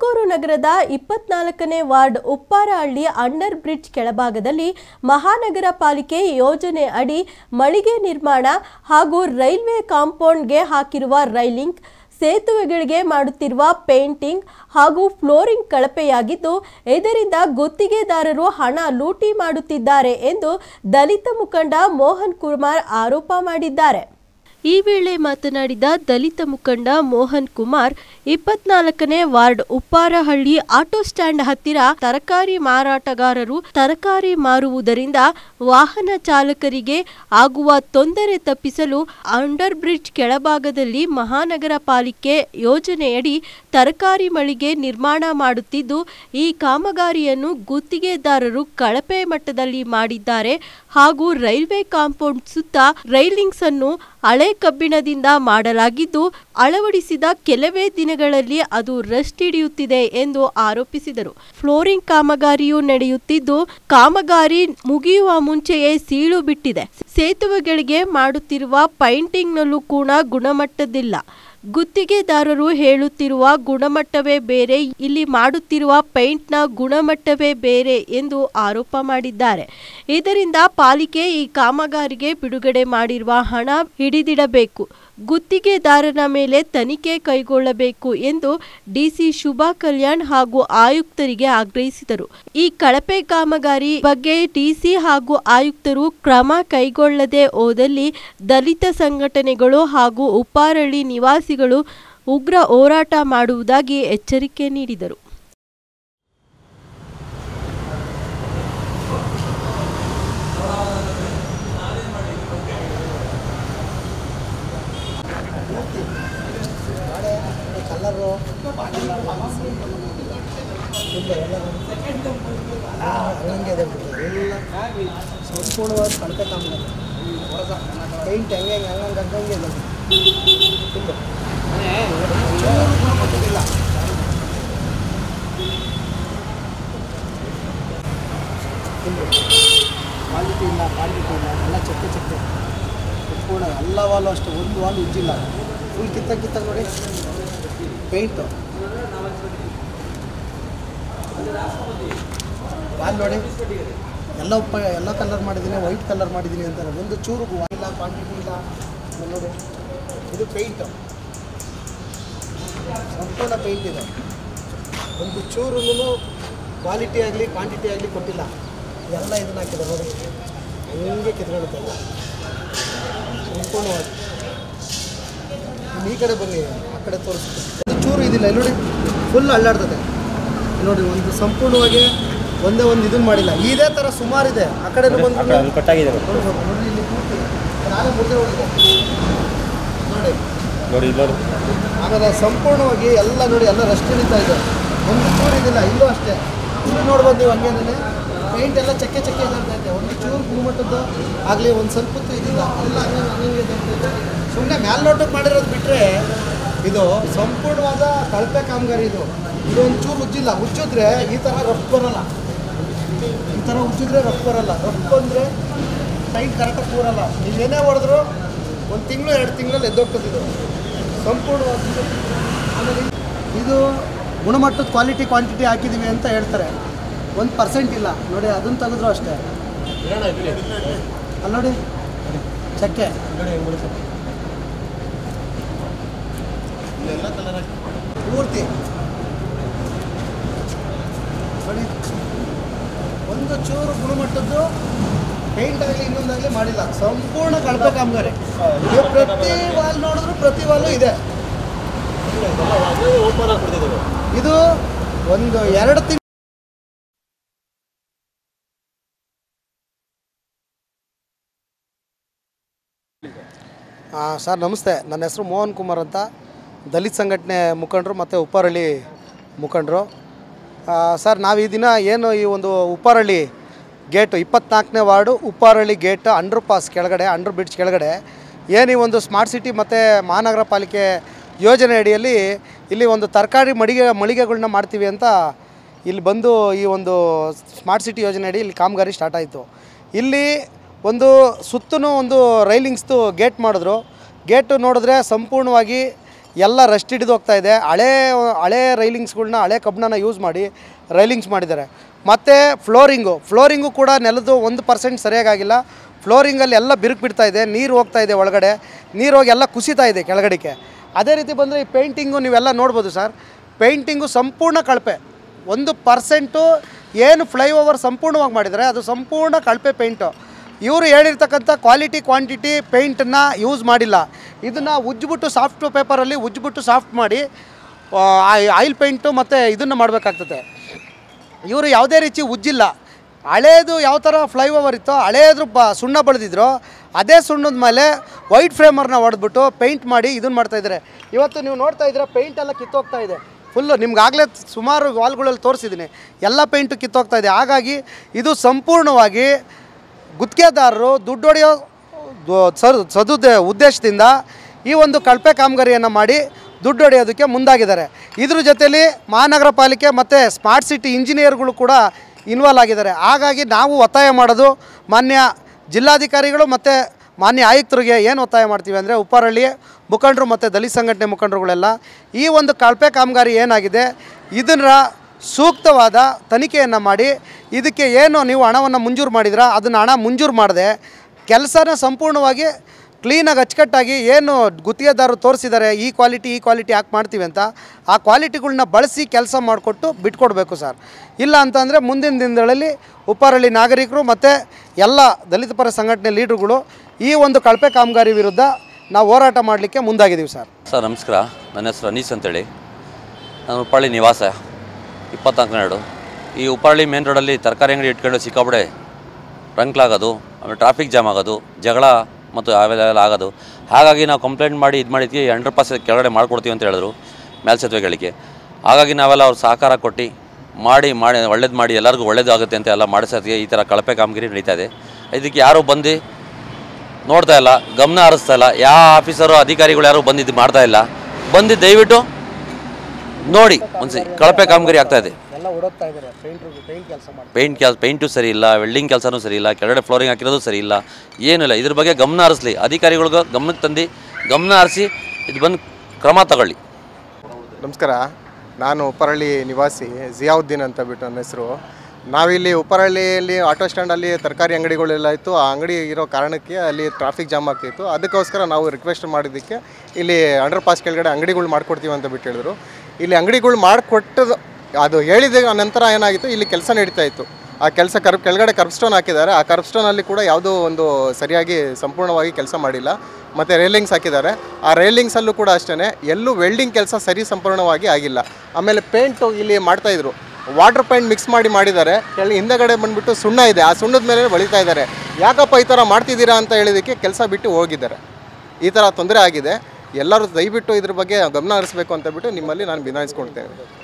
ತುಮಕೂರು ನಗರದ ಇಪ್ಪತ್ನಾಲ್ಕನೇ ward Upparahalli under bridge ಕೆಳಭಾಗದಲ್ಲಿ ಮಹಾನಗರ ಪಾಲಿಕೆ ಯೋಜನೆ ಅಡಿ ಮಳಿಗೆ ನಿರ್ಮಾಣ ಹಾಗೂ ರೈಲ್ವೆ ಕಾಂಪೌಂಡ್ಗೆ ಹಾಕಿರುವ ರೈಲಿಂಗ್ ಸೇತುವೆಗಳಿಗೆ ಮಾಡುತ್ತಿರುವ ಪೇಂಟಿಂಗ್ ಹಾಗೂ ಫ್ಲೋರಿಂಗ್ ಕಳಪೆಯಾಗಿದ್ದು ಇದರಿಂದ ಗುತ್ತಿಗೆದಾರರು ಹಣ ಲೂಟಿ ಮಾಡುತ್ತಿದ್ದಾರೆ ಎಂದು ದಲಿತ ಮುಖಂಡ ಮೋಹನ್ ಕುಮಾರ್ ಆರೋಪ ಮಾಡಿದ್ದಾರೆ ಈ ವೇಳೆ ಮಾತನಾಡಿದ ದಲಿತ ಮುಖಂಡ ಮೋಹನ್ ಕುಮಾರ್ ಇಪ್ಪತ್ನಾಲ್ಕನೇ ವಾರ್ಡ್ ಉಪ್ಪಾರಹಳ್ಳಿ ಆಟೋ ಸ್ಟ್ಯಾಂಡ್ ಹತ್ತಿರ ತರಕಾರಿ ಮಾರಾಟಗಾರರು ತರಕಾರಿ ಮಾರುವುದರಿಂದ ವಾಹನ ಚಾಲಕರಿಗೆ ಆಗುವ ತೊಂದರೆ ತಪ್ಪಿಸಲು ಅಂಡರ್ ಬ್ರಿಡ್ಜ್ ಕೆಳಭಾಗದಲ್ಲಿ ಮಹಾನಗರ ಪಾಲಿಕೆ ಯೋಜನೆಯಡಿ ತರಕಾರಿ ಮಳಿಗೆ ನಿರ್ಮಾಣ ಮಾಡುತ್ತಿದ್ದು ಈ ಕಾಮಗಾರಿಯನ್ನು ಗುತ್ತಿಗೆದಾರರು ಕಳಪೆ ಮಟ್ಟದಲ್ಲಿ ಮಾಡಿದ್ದಾರೆ ಹಾಗೂ ರೈಲ್ವೆ ಕಾಂಪೌಂಡ್ ಸುತ್ತ ರೈಲಿಂಗ್ಸ್ ಅನ್ನು ಹಳೆ ಕಬ್ಬಿಣದಿಂದ ಮಾಡಲಾಗಿದ್ದು ಅಳವಡಿಸಿದ ಕೆಲವೇ ದಿನಗಳಲ್ಲಿ ಅದು ರಸ್ಟ್ ಹಿಡಿಯುತ್ತಿದೆ ಎಂದು ಆರೋಪಿಸಿದರು ಫ್ಲೋರಿಂಗ್ ಕಾಮಗಾರಿಯು ನಡೆಯುತ್ತಿದ್ದು ಕಾಮಗಾರಿ ಮುಗಿಯುವ ಮುಂಚೆಯೇ ಸೀಳು ಬಿಟ್ಟಿದೆ ಸೇತುವೆಗಳಿಗೆ ಮಾಡುತ್ತಿರುವ ಪೈಂಟಿಂಗ್ನಲ್ಲೂ ಕೂಡ ಗುಣಮಟ್ಟದಿಲ್ಲ ಗುತ್ತಿಗೆದಾರರು ಹೇಳುತ್ತಿರುವ ಗುಣಮಟ್ಟವೇ ಬೇರೆ ಇಲ್ಲಿ ಮಾಡುತ್ತಿರುವ ಪೇಂಟ್ನ ಗುಣಮಟ್ಟವೇ ಬೇರೆ ಎಂದು ಆರೋಪ ಮಾಡಿದ್ದಾರೆ ಇದರಿಂದ ಪಾಲಿಕೆ ಈ ಕಾಮಗಾರಿಗೆ ಬಿಡುಗಡೆ ಮಾಡಿರುವ ಹಣ ಹಿಡಿದಿಡಬೇಕು ಗುತ್ತಿಗೆದಾರನ ಮೇಲೆ ತನಿಖೆ ಕೈಗೊಳ್ಳಬೇಕು ಎಂದು ಡಿಸಿ ಶುಭಾ ಕಲ್ಯಾಣ್ ಹಾಗೂ ಆಯುಕ್ತರಿಗೆ ಆಗ್ರಹಿಸಿದರು ಈ ಕಳಪೆ ಕಾಮಗಾರಿ ಬಗ್ಗೆ ಡಿಸಿ ಹಾಗೂ ಆಯುಕ್ತರು ಕ್ರಮ ಕೈಗೊಳ್ಳದೆ ಹೋದಲ್ಲಿ ದಲಿತ ಸಂಘಟನೆಗಳು ಹಾಗೂ ಉಪ್ಪಾರಳ್ಳಿ ನಿವಾಸಿಗಳು ಉಗ್ರ ಹೋರಾಟ ಮಾಡುವುದಾಗಿ ಎಚ್ಚರಿಕೆ ನೀಡಿದರು ಕಲರು ಹಂಗೆ ಇದೆ ಬಿಡಿ. ಎಲ್ಲ ಸಂಪೂರ್ಣವಾಗಿ ಕಳಪೆ ಕಾಮಗಾರಿ ಪೈಂಟ್ ಹೆಂಗೆ ಹೆಂಗೆ ಹಂಗಂಗೆ ಹಂಗಂಗೆ ಇದೆ ಫುಲ್ಲು. ಇಲ್ಲ. ಫುಲ್ಲು. ಕ್ವಾಲಿಟಿ ಇಲ್ಲ ಕ್ವಾಂಟಿಟಿ ಇಲ್ಲ ಎಲ್ಲ ಚೆಕ್ಕೆ ಚೆಕ್ಕೆ ಸಂಪೂರ್ಣ ಎಲ್ಲ ವಾಲು ಅಷ್ಟೇ ಒಂದು ವಾಲ್ ಉಜ್ಜಿಲ್ಲ ಫುಲ್ ಕಿತ್ತ ಕಿತ್ತ ನೋಡಿ ಪೇಂಟು ವಾಲ್ ನೋಡಿ ಎಲ್ಲ ಉಪ್ಪ ಎಲ್ಲ ಕಲರ್ ಮಾಡಿದ್ದೀನಿ ವೈಟ್ ಕಲರ್ ಮಾಡಿದ್ದೀನಿ ಅಂತಾರೆ ಒಂದು ಚೂರು ಇಲ್ಲ ಕ್ವಾಂಟಿಟಿ ಇಲ್ಲ ಆಮೇಲೆ ನೋಡಿ ಇದು ಪೇಂಟು ಸಂಪೂರ್ಣ ಪೇಂಟ್ ಇದೆ ಒಂದು ಚೂರು ಕ್ವಾಲಿಟಿ ಆಗಲಿ ಕ್ವಾಂಟಿಟಿ ಆಗಲಿ ಕೊಟ್ಟಿಲ್ಲ ಎಲ್ಲ ಇದನ್ನ ಹಾಕಿದೆ ನೋಡಿ ಹಂಗೆ ಕಿತ್ಕೊಳ್ಳುತ್ತೆ ಎಲ್ಲ ಸಂಪೂರ್ಣವಾಗಿ ಇನ್ನು ಈ ಕಡೆ ಬನ್ನಿ ಆ ಕಡೆ ತೋರಿಸ್ತೀನಿ ಒಂದು ಚೂರು ಇದಿಲ್ಲ ಇಲ್ಲಿ ನೋಡಿ ಫುಲ್ ಅಳ್ಳಾಡ್ತದೆ ಇಲ್ಲಿ ನೋಡಿ ಒಂದು ಸಂಪೂರ್ಣವಾಗಿ ಒಂದೇ ಒಂದು ಇದನ್ನು ಮಾಡಿಲ್ಲ ಇದೇ ಥರ ಸುಮಾರಿದೆ ಆ ಕಡೆ ಬಂದು ಅದು ಕಟ್ಟಾಗಿದೆ ನೋಡ್ಬೋದು ನೋಡಿ ಇಲ್ಲಿ ಪೂರ್ತಿ ನಾನೇ ಮುದ್ದೆ ಹೋಗಿದೆ ನೋಡಿ ನೋಡಿ ಇಲ್ಲೋರು ಆಮೇಲೆ ಸಂಪೂರ್ಣವಾಗಿ ಎಲ್ಲ ನೋಡಿ ಎಲ್ಲ ರಸ್ಟ್ ಹಿಡಿತಾ ಇದೆ ಒಂದು ಚೂರು ಇದಿಲ್ಲ ಇಲ್ಲೂ ಅಷ್ಟೇ ಇಲ್ಲಿ ನೋಡ್ಬೋದು ನೀವು ಹಂಗೇನೆ ಪೇಂಟ್ ಎಲ್ಲ ಚಕ್ಕೆ ಚಕ್ಕೆ ಇದೆ ಒಂದು ಚೂರು ಗುಣಮಟ್ಟದ್ದು ಆಗಲಿ ಒಂದು ಸ್ವಲ್ಪ ಹೊತ್ತು ಇದಿಲ್ಲ ಎಲ್ಲ ಹಂಗೆ ಹಂಗೆ ಸುಮ್ಮನೆ ಮೇಲ್ನೋಟಕ್ಕೆ ಮಾಡಿರೋದು ಬಿಟ್ಟರೆ ಇದು ಸಂಪೂರ್ಣವಾದ ಕಳಪೆ ಕಾಮಗಾರಿ ಇದು ಇದು ಒಂದು ಚೂರು ಉಜ್ಜಿಲ್ಲ ಉಜ್ಜಿದ್ರೆ ಈ ಥರ ರಫ್ ಬರಲ್ಲ ಈ ಥರ ಉಜ್ಜಿದ್ರೆ ರಫ್ ಬರಲ್ಲ ರಫ್ ಬಂದರೆ ಟೈಟ್ ಕರೆಕ್ಟಾಗಿ ಕೂರಲ್ಲ ನೀವೇನೇ ಹೊಡೆದ್ರು ಒಂದು ತಿಂಗಳು ಎರಡು ತಿಂಗಳಲ್ಲಿ ಎದ್ದೋಗ್ತದೆ ಇದು ಸಂಪೂರ್ಣವಾಗಿ ಇದು. ಆಮೇಲೆ ಇದು ಗುಣಮಟ್ಟದ ಕ್ವಾಲಿಟಿ ಕ್ವಾಂಟಿಟಿ ಹಾಕಿದ್ದೀವಿ ಅಂತ ಹೇಳ್ತಾರೆ ಒಂದು ಪರ್ಸೆಂಟ್ ಇಲ್ಲ ನೋಡಿ ಅದನ್ನು ತೆಗೆದ್ರು ಅಷ್ಟೇ ಅಲ್ಲಿ ನೋಡಿ ಚಕ್ಕೆ ಪೂರ್ತಿ ನೋಡಿ ಒಂದು ಚೂರು ಗುಣಮಟ್ಟದ್ದು ಪೇಂಟ್ ಆಗಲಿ ಇನ್ನೊಂದಾಗಲಿ ಮಾಡಿಲ್ಲ ಸಂಪೂರ್ಣ ಕಳಪೆ ಕಾಮಗಾರಿ ನೀವು ಪ್ರತಿ ವಾಲ್ ನೋಡಿದ್ರು ಪ್ರತಿ ವಾಲು ಇದೆ ಇದು ಒಂದು ಎರಡು ತಿಂಗಳು ಸರ್ ನಮಸ್ತೆ ನನ್ನ ಹೆಸರು ಮೋಹನ್ ಕುಮಾರ್ ಅಂತ ದಲಿತ ಸಂಘಟನೆ ಮುಖಂಡರು ಮತ್ತು ಉಪ್ಪಾರಳ್ಳಿ ಮುಖಂಡರು ಆ, ಸರ್ ನಾವು ಈ ದಿನ ಏನು ಈ ಒಂದು ಉಪ್ಪಾರಳ್ಳಿ ಗೇಟು ಇಪ್ಪತ್ನಾಲ್ಕನೇ ward Upparahalli gate underpass ಕೆಳಗಡೆ ಅಂಡರ್ ಬ್ರಿಡ್ಜ್ ಕೆಳಗಡೆ ಏನು ಈ ಒಂದು ಸ್ಮಾರ್ಟ್ ಸಿಟಿ ಮತ್ತು ಮಹಾನಗರ ಪಾಲಿಕೆ ಯೋಜನೆ ಅಡಿಯಲ್ಲಿ ಇಲ್ಲಿ ಒಂದು ತರಕಾರಿ ಮಳಿಗೆ ಮಳಿಗೆಗಳನ್ನ ಮಾಡ್ತೀವಿ ಅಂತ ಇಲ್ಲಿ ಬಂದು ಈ ಒಂದು ಸ್ಮಾರ್ಟ್ ಸಿಟಿ ಯೋಜನೆ ಅಡಿ ಇಲ್ಲಿ ಕಾಮಗಾರಿ ಸ್ಟಾರ್ಟ್ ಆಯಿತು ಇಲ್ಲಿ ಒಂದು ಸುತ್ತಲೂ ಒಂದು ರೈಲಿಂಗ್ಸ್ದು ಗೇಟ್ ಮಾಡಿದ್ರು ಗೇಟು ನೋಡಿದ್ರೆ ಸಂಪೂರ್ಣವಾಗಿ ಎಲ್ಲ ರಸ್ಟ್ ಹಿಡಿದು ಹೋಗ್ತಾ ಇದೆ ಹಳೇ ಹಳೇ ರೈಲಿಂಗ್ಸ್ಗಳ್ನ ಹಳೆ ಕಬ್ಬಣನ ಯೂಸ್ ಮಾಡಿ ರೈಲಿಂಗ್ಸ್ ಮಾಡಿದ್ದಾರೆ ಮತ್ತು ಫ್ಲೋರಿಂಗು ಫ್ಲೋರಿಂಗು ಕೂಡ ನೆಲದು ಒಂದು ಪರ್ಸೆಂಟ್ ಸರಿಯಾಗಿಲ್ಲ ಫ್ಲೋರಿಂಗಲ್ಲಿ ಎಲ್ಲ ಬಿರುಕು ಬಿಡ್ತಾ ಇದೆ ನೀರು ಹೋಗ್ತಾ ಇದೆ ಒಳಗಡೆ ನೀರು ಹೋಗಿ ಎಲ್ಲ ಕುಸಿತಾ ಇದೆ ಕೆಳಗಡೆಗೆ ಅದೇ ರೀತಿ ಬಂದರೆ ಈ ಪೇಂಟಿಂಗು ನೀವೆಲ್ಲ ನೋಡ್ಬೋದು ಸರ್ ಪೇಂಟಿಂಗು ಸಂಪೂರ್ಣ ಕಳಪೆ ಒಂದು ಪರ್ಸೆಂಟು ಏನು ಫ್ಲೈಓವರ್ ಸಂಪೂರ್ಣವಾಗಿ ಮಾಡಿದ್ದಾರೆ ಅದು ಸಂಪೂರ್ಣ ಕಳಪೆ ಪೇಂಟು ಇವರು ಹೇಳಿರ್ತಕ್ಕಂಥ ಕ್ವಾಲಿಟಿ ಕ್ವಾಂಟಿಟಿ ಪೇಂಟನ್ನು ಯೂಸ್ ಮಾಡಿಲ್ಲ ಇದನ್ನು ಉಜ್ಜಿಬಿಟ್ಟು ಸಾಫ್ಟ್ ಪೇಪರಲ್ಲಿ ಉಜ್ಜಿಬಿಟ್ಟು ಸಾಫ್ಟ್ ಮಾಡಿ ಆಯಿಲ್ ಪೇಂಟು ಮತ್ತು ಇದನ್ನು ಮಾಡಬೇಕಾಗ್ತದೆ ಇವರು ಯಾವುದೇ ರೀತಿ ಉಜ್ಜಿಲ್ಲ ಹಳೇದು ಯಾವ ಥರ ಫ್ಲೈಓವರ್ ಇತ್ತೋ ಹಳೇದ್ರ ಬ ಸುಣ್ಣ ಬಳಿದಿದ್ರು ಅದೇ ಸುಣ್ಣದ ಮೇಲೆ ವೈಟ್ ಫ್ರೇಮರ್ನ ಹೊಡೆದ್ಬಿಟ್ಟು ಪೇಂಟ್ ಮಾಡಿ ಇದನ್ನು ಮಾಡ್ತಾಯಿದ್ದಾರೆ ಇವತ್ತು ನೀವು ನೋಡ್ತಾ ಇದ್ದೀರಾ ಪೇಂಟ್ ಎಲ್ಲ ಕಿತ್ತೋಗ್ತಾ ಇದೆ ಫುಲ್ಲು ನಿಮ್ಗಾಗಲೇ ಸುಮಾರು ವಾಲ್ಗಳಲ್ಲಿ ತೋರಿಸಿದ್ದೀನಿ ಎಲ್ಲ ಪೇಂಟು ಕಿತ್ತೋಗ್ತಾ ಇದೆ ಹಾಗಾಗಿ ಇದು ಸಂಪೂರ್ಣವಾಗಿ ಗುತ್ತಿಗೆದಾರರು ದುಡ್ಡು ಹೊಡೆಯೋ ದು- ಸರ್ ಸದುದ್ದೇ ಉದ್ದೇಶದಿಂದ ಈ ಒಂದು ಕಳಪೆ ಕಾಮಗಾರಿಯನ್ನು ಮಾಡಿ ದುಡ್ಡು ಹೊಡೆಯೋದಕ್ಕೆ ಮುಂದಾಗಿದ್ದಾರೆ ಇದ್ರ ಜೊತೆಲಿ ಮಹಾನಗರ ಪಾಲಿಕೆ ಮತ್ತು ಸ್ಮಾರ್ಟ್ ಸಿಟಿ ಇಂಜಿನಿಯರ್ಗಳು ಕೂಡ ಇನ್ವಾಲ್ವ್ ಆಗಿದ್ದಾರೆ ಹಾಗಾಗಿ ನಾವು ಒತ್ತಾಯ ಮಾಡೋದು ಮಾನ್ಯ ಜಿಲ್ಲಾಧಿಕಾರಿಗಳು ಮತ್ತು ಮಾನ್ಯ ಆಯುಕ್ತರಿಗೆ ಏನು ಒತ್ತಾಯ ಮಾಡ್ತೀವಿ ಅಂದರೆ ಉಪ್ಪಾರಳ್ಳಿ ಮುಖಂಡರು ಮತ್ತು ದಲಿತ ಸಂಘಟನೆ ಮುಖಂಡರುಗಳೆಲ್ಲ ಈ ಒಂದು ಕಳಪೆ ಕಾಮಗಾರಿ ಏನಾಗಿದೆ ಇದನ್ನು ಸೂಕ್ತವಾದ ತನಿಖೆಯನ್ನು ಮಾಡಿ ಇದಕ್ಕೆ ಏನು ನೀವು ಹಣವನ್ನು ಮಂಜೂರು ಮಾಡಿದ್ರ ಅದನ್ನು ಹಣ ಮಂಜೂರು ಮಾಡದೆ ಕೆಲಸನ ಸಂಪೂರ್ಣವಾಗಿ ಕ್ಲೀನಾಗಿ ಅಚ್ಚುಕಟ್ಟಾಗಿ ಏನು ಗುತ್ತಿಗೆದಾರರು ತೋರಿಸಿದ್ದಾರೆ ಈ ಕ್ವಾಲಿಟಿ ಈ ಕ್ವಾಲಿಟಿ ಯಾಕೆ ಮಾಡ್ತೀವಿ ಅಂತ ಆ ಕ್ವಾಲಿಟಿಗಳ್ನ ಬಳಸಿ ಕೆಲಸ ಮಾಡಿಕೊಟ್ಟು ಬಿಟ್ಕೊಡ್ಬೇಕು ಸರ್ ಇಲ್ಲ ಅಂತಂದರೆ ಮುಂದಿನ ದಿನಗಳಲ್ಲಿ ಉಪ್ಪಾರಳ್ಳಿ ನಾಗರಿಕರು ಮತ್ತು ಎಲ್ಲ ದಲಿತ ಪರ ಸಂಘಟನೆ ಲೀಡ್ರುಗಳು ಈ ಒಂದು ಕಳಪೆ ಕಾಮಗಾರಿ ವಿರುದ್ಧ ನಾವು ಹೋರಾಟ ಮಾಡಲಿಕ್ಕೆ ಮುಂದಾಗಿದ್ದೀವಿ ಸರ್ ಸರ್ ನಮಸ್ಕಾರ ನನ್ನ ಹೆಸರು ಅನೀಸ್ ಅಂತೇಳಿ ನಾನು ಉಪ್ಪಳ್ಳಿ ನಿವಾಸ ಇಪ್ಪತ್ನಾಲ್ಕು ಎರಡು ಈ ಉಪ್ಪಳ್ಳಿ ಮೇನ್ ರೋಡಲ್ಲಿ ತರಕಾರಿ ಅಂಗಡಿ ಇಟ್ಕೊಂಡು ಸಿಕ್ಕಾಪಡೆ ರಂಕ್ಲಾಗೋದು ಆಮೇಲೆ ಟ್ರಾಫಿಕ್ ಜಾಮ್ ಆಗೋದು ಜಗಳ ಮತ್ತು ಅವೆಲ್ಲ ಆಗೋದು ಹಾಗಾಗಿ ನಾವು ಕಂಪ್ಲೇಂಟ್ ಮಾಡಿ ಇದು ಮಾಡಿದ್ವಿ ಹಂಡ್ರೆಡ್ ಪರ್ಸೆಂಟ್ ಕೆಳಗಡೆ ಮಾಡ್ಕೊಡ್ತೀವಿ ಅಂತ ಹೇಳಿದ್ರು ಮೇಲ್ಸೇತುವೆಗಳಿಗೆ ಹಾಗಾಗಿ ನಾವೆಲ್ಲ ಅವ್ರು ಸಹಕಾರ ಕೊಟ್ಟು ಮಾಡಿ ಮಾಡಿ ಒಳ್ಳೇದು ಮಾಡಿ ಎಲ್ಲರಿಗೂ ಒಳ್ಳೇದಾಗುತ್ತೆ ಅಂತ ಎಲ್ಲ ಮಾಡಿಸೋದಕ್ಕೆ ಈ ಥರ ಕಳಪೆ ಕಾಮಗಿರಿ ನಡೀತಾ ಇದೆ ಇದಕ್ಕೆ ಯಾರೂ ಬಂದು ನೋಡ್ತಾ ಇಲ್ಲ ಗಮನ ಹರಿಸ್ತಾ ಇಲ್ಲ ಯಾವ ಆಫೀಸರು ಅಧಿಕಾರಿಗಳು ಯಾರು ಬಂದಿದ್ದು ಮಾಡ್ತಾ ಇಲ್ಲ ಬಂದು ದಯವಿಟ್ಟು ನೋಡಿ ಒಂದ್ಸಿ ಕಳಪೆ ಕಾಮಗಾರಿ ಆಗ್ತಾ ಇದೆ ಎಲ್ಲ ಓಡೋಗ್ತಾ ಇದ್ದಾರೆ ಪೇಂಟ್ರು ಪೇಂಟ್ ಕೆಲಸ ಮಾಡಿ ಪೇಂಟ್ ಕೆಲ್ ಪೇಂಟು ಸರಿ ಇಲ್ಲ ವೆಲ್ಡಿಂಗ್ ಕೆಲಸನೂ ಸರಿ ಇಲ್ಲ ಕೆಳಗಡೆ ಫ್ಲೋರಿಂಗ್ ಹಾಕಿರೋದು ಸರಿ ಇಲ್ಲ ಏನಿಲ್ಲ ಇದ್ರ ಬಗ್ಗೆ ಗಮನ ಹರಿಸ್ಲಿ ಅಧಿಕಾರಿಗಳ್ಗೆ ಗಮನಕ್ಕೆ ತಂದು ಗಮನ ಹರಿಸಿ ಇದು ಬಂದು ಕ್ರಮ ತಗೊಳ್ಳಿ ನಮಸ್ಕಾರ ನಾನು ಉಪ್ಪರಳ್ಳಿ ನಿವಾಸಿ ಜಿಯಾವುದ್ದೀನ್ ಅಂತ ಬಿಟ್ಟು ನನ್ನ ಹೆಸರು ನಾವಿಲ್ಲಿ ಉಪ್ಪರಳ್ಳಿಯಲ್ಲಿ ಆಟೋ ಸ್ಟ್ಯಾಂಡಲ್ಲಿ ತರಕಾರಿ ಅಂಗಡಿಗಳೆಲ್ಲ ಇತ್ತು ಆ ಅಂಗಡಿ ಇರೋ ಕಾರಣಕ್ಕೆ ಅಲ್ಲಿ ಟ್ರಾಫಿಕ್ ಜಾಮ್ ಆಗ್ತಿತ್ತು ಅದಕ್ಕೋಸ್ಕರ ನಾವು ರಿಕ್ವೆಸ್ಟ್ ಮಾಡಿದ್ದಕ್ಕೆ ಇಲ್ಲಿ ಅಂಡರ್ ಪಾಸ್ ಕೆಳಗಡೆ ಅಂಗಡಿಗಳು ಮಾಡ್ಕೊಡ್ತೀವಿ ಅಂತ ಬಿಟ್ಟು ಹೇಳಿದ್ರು ಇಲ್ಲಿ ಅಂಗಡಿಗಳು ಮಾಡಿಕೊಟ್ಟದು ಅದು ಹೇಳಿದ ನಂತರ ಏನಾಗಿತ್ತು ಇಲ್ಲಿ ಕೆಲಸ ನಡೀತಾ ಇತ್ತು ಆ ಕೆಲಸ ಕರ್ ಕೆಳಗಡೆ ಕರ್ಬ್ ಸ್ಟೋನ್ ಹಾಕಿದ್ದಾರೆ ಆ ಕರ್ಬ್ ಸ್ಟೋನಲ್ಲಿ ಕೂಡ ಯಾವುದೋ ಒಂದು ಸರಿಯಾಗಿ ಸಂಪೂರ್ಣವಾಗಿ ಕೆಲಸ ಮಾಡಿಲ್ಲ ಮತ್ತು ರೈಲಿಂಗ್ಸ್ ಹಾಕಿದ್ದಾರೆ ಆ ರೈಲಿಂಗ್ಸಲ್ಲೂ ಕೂಡ ಅಷ್ಟೇ ಎಲ್ಲೂ ವೆಲ್ಡಿಂಗ್ ಕೆಲಸ ಸರಿ ಸಂಪೂರ್ಣವಾಗಿ ಆಗಿಲ್ಲ ಆಮೇಲೆ ಪೇಂಟು ಇಲ್ಲಿ ಮಾಡ್ತಾಯಿದ್ರು ವಾಟರ್ ಪೇಂಟ್ ಮಿಕ್ಸ್ ಮಾಡಿ ಮಾಡಿದ್ದಾರೆ ಕೆಳ ಹಿಂದಗಡೆ ಬಂದುಬಿಟ್ಟು ಸುಣ್ಣ ಇದೆ ಆ ಸುಣ್ಣದ ಮೇಲೆ ಬಳಿತಾ ಇದ್ದಾರೆ ಯಾಕಪ್ಪ ಈ ಥರ ಮಾಡ್ತಿದ್ದೀರಾ ಅಂತ ಹೇಳಿದ್ದಕ್ಕೆ ಕೆಲಸ ಬಿಟ್ಟು ಹೋಗಿದ್ದಾರೆ ಈ ಥರ ತೊಂದರೆ ಆಗಿದೆ ಎಲ್ಲರೂ ದಯವಿಟ್ಟು ಇದ್ರ ಬಗ್ಗೆ ಗಮನ ಹರಿಸ್ಬೇಕು ಅಂತ ಬಿಟ್ಟು ನಿಮ್ಮಲ್ಲಿ ನಾನು ವಿನಾಯಿಸ್ಕೊಳ್ತೇನೆ